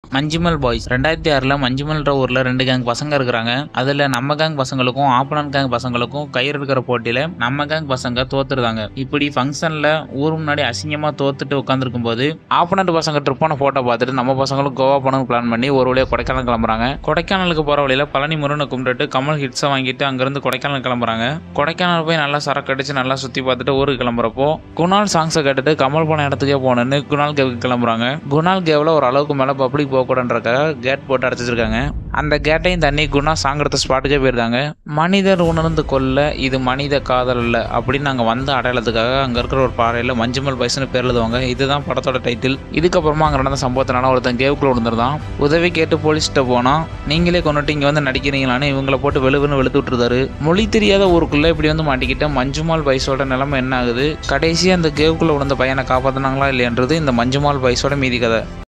Manjummel boys ரெண்டாயிரத்தி ஆறில் மஞ்சுமல்ன்ற ஊரில் ரெண்டு கேங் பசங்க இருக்கிறாங்க அதில் நம்ம கேங் பசங்களுக்கும் ஆப்பனன் கேங் பசங்களுக்கும் கயிறு இருக்கிற போட்டியில் நம்ம கேங் பசங்க தோத்துருந்தாங்க இப்படி ஃபங்க்ஷனில் ஊர் முன்னாடி அசிங்கமாக தோத்துட்டு உட்காந்துருக்கும் போது ஆப்பனண்ட் பசங்க ட்ரிப்பான ஃபோட்டோ பார்த்துட்டு நம்ம பசங்களும் கோவா போகணும்னு பிளான் பண்ணி ஒரு வழியாக கொடைக்கானல் கிளம்புறாங்க கொடைக்கானலுக்கு போகிற வழியில் பழனி முருகனை கும்பிட்டுட்டு கமல் ஹிட்ஸை வாங்கிட்டு அங்கேருந்து கொடைக்கானல் கிளம்புறாங்க கொடைக்கானல் போய் நல்லா சரக்கு அடிச்சு நல்லா சுற்றி பார்த்துட்டு ஊருக்கு கிளம்புறப்போ குணால் சாங்ஸை கேட்டுட்டு கமல் போன இடத்துக்கே போகணுன்னு குணால் கேவுக்கு கிளம்புறாங்க குணால் கேவில் ஒரு அளவுக்கு மேலே பப்ளிக் போகக்கூடாதுன்றக்காக கேட் போட்டு அடைச்சி வச்சிருக்காங்க அந்த கேட்டையும் தண்ணி குணா சாங் எடுத்த ஸ்பாட்டுக்கே போயிருந்தாங்க மனிதர் உணர்ந்து கொல்ல இது மனித காதல் இல்லை அப்படின்னு நாங்கள் வந்த அடையாளத்துக்காக அங்கே இருக்கிற ஒரு பாறையில் மஞ்சுமல் பைசன்னு பேர் எழுதுவாங்க இதுதான் படத்தோட டைட்டில் இதுக்கப்புறமா அங்கே நடந்த சம்பவத்தினால ஒருத்தன் கேவுக்குள்ள விழுந்துருந்தான் உதவி கேட்டு போலீஸ்கிட்ட போனால் நீங்களே கொண்டுட்டு இங்கே வந்து நடிக்கிறீங்களான்னு இவங்கள போட்டு வெளுவுன்னு வெளுத்து விட்டுருந்தாரு மொழி தெரியாத ஊருக்குள்ளே இப்படி வந்து மாட்டிக்கிட்ட மஞ்சுமால் பைஸோட நிலைமை என்ன ஆகுது கடைசியாக அந்த கேவுக்குள்ளே விழுந்த பையனை காப்பாற்றினாங்களா இல்லையன்றது இந்த மஞ்சுமால் பைஸோட மீதி கதை